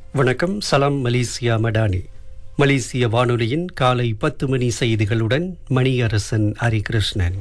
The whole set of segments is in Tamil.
வணக்கம் சலாம் மலேசியா மடானி மலேசிய வானொலியின் காலை பத்து மணி செய்திகளுடன் மணியரசன் ஹரிகிருஷ்ணன்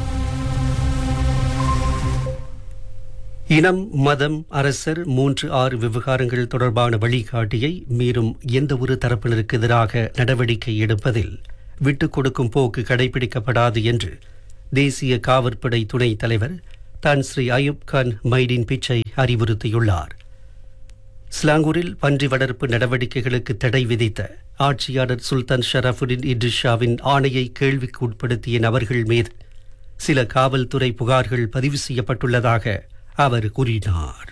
இனம் மதம் அரசர் மூன்று ஆறு விவகாரங்கள் தொடர்பான வழிகாட்டியை மீறும் எந்தவொரு தரப்பினருக்கு எதிராக நடவடிக்கை எடுப்பதில் விட்டுக் கொடுக்கும் போக்கு கடைபிடிக்கப்படாது என்று தேசிய காவற்படை துணைத் தலைவர் தான் ஸ்ரீ அயூப் கான் மைடின் பிச்சை அறிவுறுத்தியுள்ளார் ஸ்லாங்கூரில் பன்றி வளர்ப்பு நடவடிக்கைகளுக்கு தடை விதித்த ஆட்சியாளர் சுல்தான் ஷரஃபுடின் இட்ரிஷாவின் ஆணையை கேள்விக்கு உட்படுத்திய நபர்கள் மீது சில காவல்துறை புகார்கள் பதிவு செய்யப்பட்டுள்ளதாக அவர் கூறினார்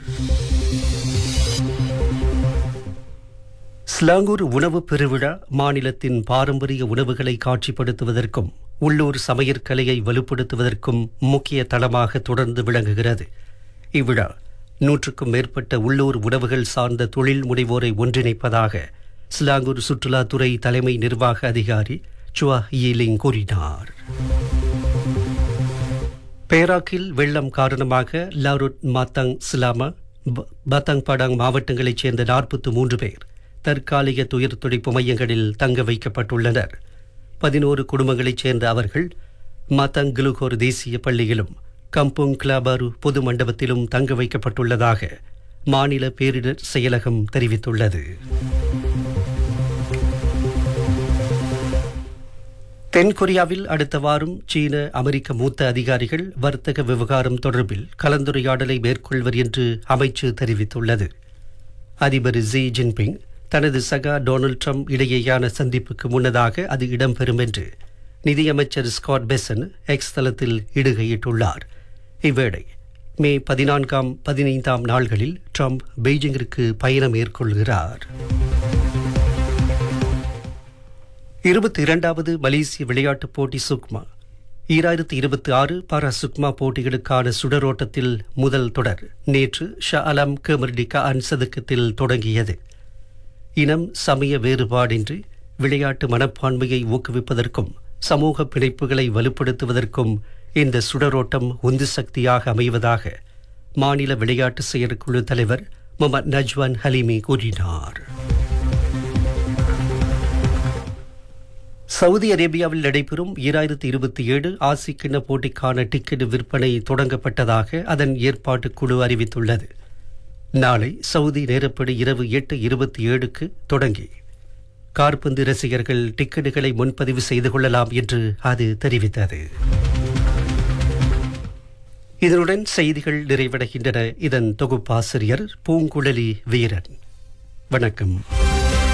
ஸ்லாங்கூர் உணவு பெருவிழா மாநிலத்தின் பாரம்பரிய உணவுகளை காட்சிப்படுத்துவதற்கும் உள்ளூர் சமையற்கலையை வலுப்படுத்துவதற்கும் முக்கிய தளமாக தொடர்ந்து விளங்குகிறது இவ்விழா நூற்றுக்கும் மேற்பட்ட உள்ளூர் உணவுகள் சார்ந்த தொழில் முனைவோரை ஒன்றிணைப்பதாக ஸ்லாங்கூர் சுற்றுலாத்துறை தலைமை நிர்வாக அதிகாரி சுவா ஈலிங் கூறினார் பேராக்கில் வெள்ளம் காரணமாக லாருட் மாத்தங் சிலாமா ப- பத்தங் படாங் மாவட்டங்களைச் சேர்ந்த நாற்பத்து மூன்று பேர் தற்காலிக துயர் துடைப்பு மையங்களில் தங்க வைக்கப்பட்டுள்ளனர் பதினோரு குடும்பங்களைச் சேர்ந்த அவர்கள் மாத்தங் குலுகோர் தேசிய பள்ளியிலும் கம்புங் கிளாபாரு பொது மண்டபத்திலும் தங்க வைக்கப்பட்டுள்ளதாக மாநில பேரிடர் செயலகம் தெரிவித்துள்ளது தென்கொரியாவில் அடுத்த வாரம் சீன அமெரிக்க மூத்த அதிகாரிகள் வர்த்தக விவகாரம் தொடர்பில் கலந்துரையாடலை மேற்கொள்வர் என்று அமைச்சு தெரிவித்துள்ளது அதிபர் ஜி ஜின்பிங் தனது சகா டொனால்ட் ட்ரம்ப் இடையேயான சந்திப்புக்கு முன்னதாக அது இடம்பெறும் என்று நிதியமைச்சர் ஸ்காட் பெசன் எக்ஸ் தளத்தில் இடுகையிட்டுள்ளார் இவ்வேளை மே பதினான்காம் பதினைந்தாம் நாள்களில் ட்ரம்ப் பெய்ஜிங்கிற்கு பயணம் மேற்கொள்கிறார் இருபத்தி இரண்டாவது மலேசிய விளையாட்டுப் போட்டி சுக்மா ஈராயிரத்தி இருபத்தி ஆறு பாரா சுக்மா போட்டிகளுக்கான சுடரோட்டத்தில் முதல் தொடர் நேற்று ஷா அலம் கமர்டிகா அன்சதுக்கத்தில் தொடங்கியது இனம் சமய வேறுபாடின்றி விளையாட்டு மனப்பான்மையை ஊக்குவிப்பதற்கும் சமூக பிணைப்புகளை வலுப்படுத்துவதற்கும் இந்த சுடரோட்டம் உந்து சக்தியாக அமைவதாக மாநில விளையாட்டு செயற்குழு தலைவர் முகமது நஜ்வான் ஹலீமி கூறினார் சவுதி அரேபியாவில் நடைபெறும் ஈராயிரத்தி இருபத்தி ஏழு ஆசி கிண்ண போட்டிக்கான டிக்கெட் விற்பனை தொடங்கப்பட்டதாக அதன் ஏற்பாட்டுக் குழு அறிவித்துள்ளது நாளை சவுதி நேரப்படி இரவு எட்டு இருபத்தி ஏழுக்கு தொடங்கி கார்பந்து ரசிகர்கள் டிக்கெட்டுகளை முன்பதிவு செய்து கொள்ளலாம் என்று அது தெரிவித்தது இதனுடன் செய்திகள் நிறைவடைகின்றன இதன் தொகுப்பாசிரியர் பூங்குழலி வீரன் வணக்கம்